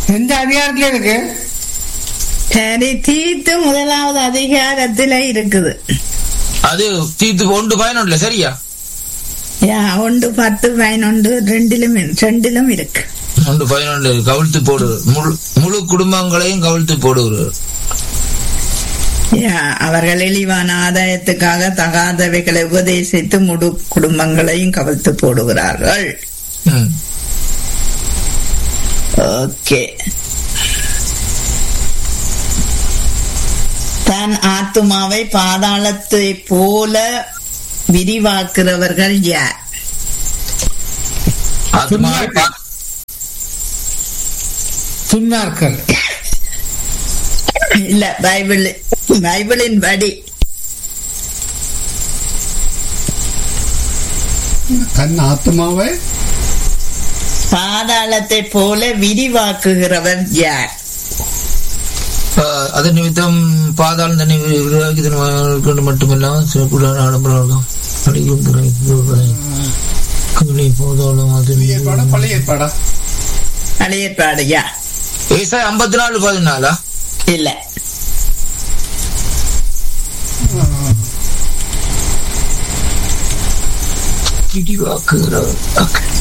எந்த அதிகாரத்துல இருக்கு சரி தீர்த்து முதலாவது அதிகாரத்துல இருக்குது அது தீர்த்து ஒன்று பயனுள்ள சரியா யா ஒன்று பத்து பதினொன்று ரெண்டிலும் இரு- ரெண்டிலும் இருக்கு ஒன்று பதினொன்று கவிழ்த்து போடுவது முழு முழு குடும்பங்களையும் கவிழ்த்து போடுவது யா அவர்கள் இழிவான ஆதாயத்துக்காக தகாதவைகளை உபதேசித்து முழு குடும்பங்களையும் கவிழ்த்து போடுகிறார்கள் ம். ஓகே தன் ஆத்துமாவை பாதாளத்தை போல விரிவாக்குறவர்கள் யார் ஆத்மாவை பா- துன்மார்க்கர் இல்ல பைபிள் பைபிளின் படி தன் ஆத்மாவை பாதாளத்தை போல விரிவாக்குகிறவர் யார் ஆஹ், அதன் நிமித்தம் பாதாளம் தன்னை விரிவாக்கி தன் கொண்டு மட்டுமில்லாமல் சிறப்புடன் ஆடம்பரம் அடிக்கும் துறை கவினை போதாலும் அது புதிய ஏற்பாடா பழைய ஏற்பாடா அழையற்பாடு யா ஏசாய் ஐம்பத்தி நாலு பதினாலா இல்ல விரிவாக்குகிறவர் Okay.